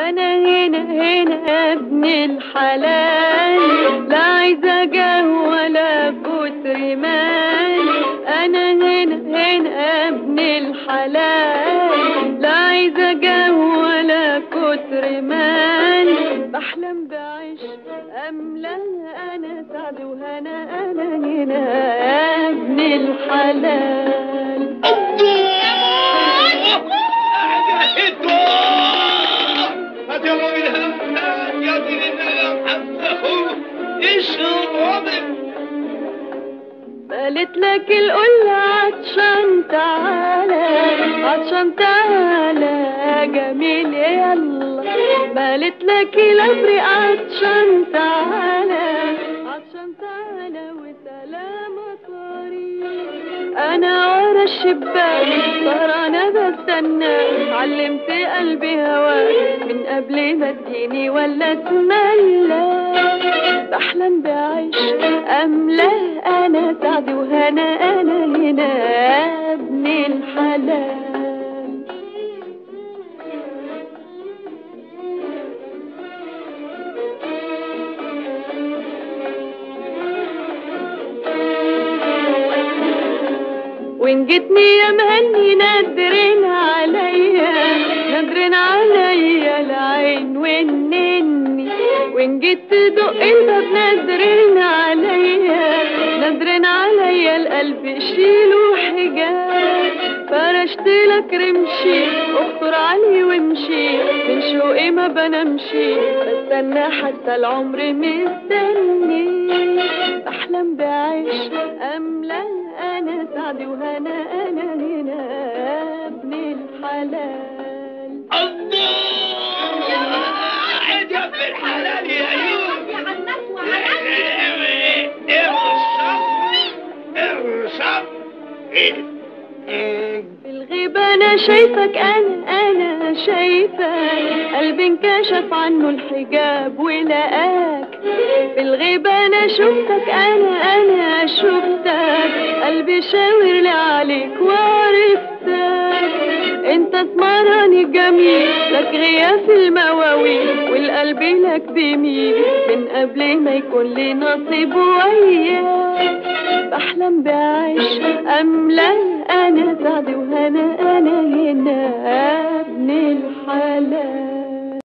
انا هنا هنا يا ابن الحلال لا عايزه جاه ولا كتر مال انا هنا هنا يا ابن الحلال لا عايزه جاه ولا كتر مال بحلم بعيش املا انا سعد وهنا انا هنا يا ابن الحلال قالت لك القلة عطشان تعالى عطشان تعالى يا جميل يلا قالت لك الأمر عطشان تعالى عطشان تعالى وسلامة طريق أنا ورا الشباك سهرانة بستنى علمت قلبي هواك من قبل ما تجيني ولا تملى بحلم بعيش أملا أنا سعد وهنا أنا هنا يا ابن الحلال وإن جيتني يا مهني نادرين عليا نادرين عليا العين والنني وإن جيت تدق الباب نادرين عليا نادرين عليا القلب شيله حجاب فرشت لك رمشي اخطر علي وامشي من شوقي ما بنمشي بستنى حتى العمر مستني بحلم بعيش املا انا سعدي وهنا انا هنا يا ابن الحلال في الغيبة أنا شايفك أنا أنا شايفك قلبي انكشف عنه الحجاب ولقاك في الغيبة أنا شفتك أنا أنا شفتك قلبي شاور لي عليك وعرفتك انت اسمراني جميل لك غياث المواويل والقلب لك بيميل من قبل ما يكون لي نصيب وياك بحلم بعيش أملا أنا سعد وهنا أنا هنا ابن الحلال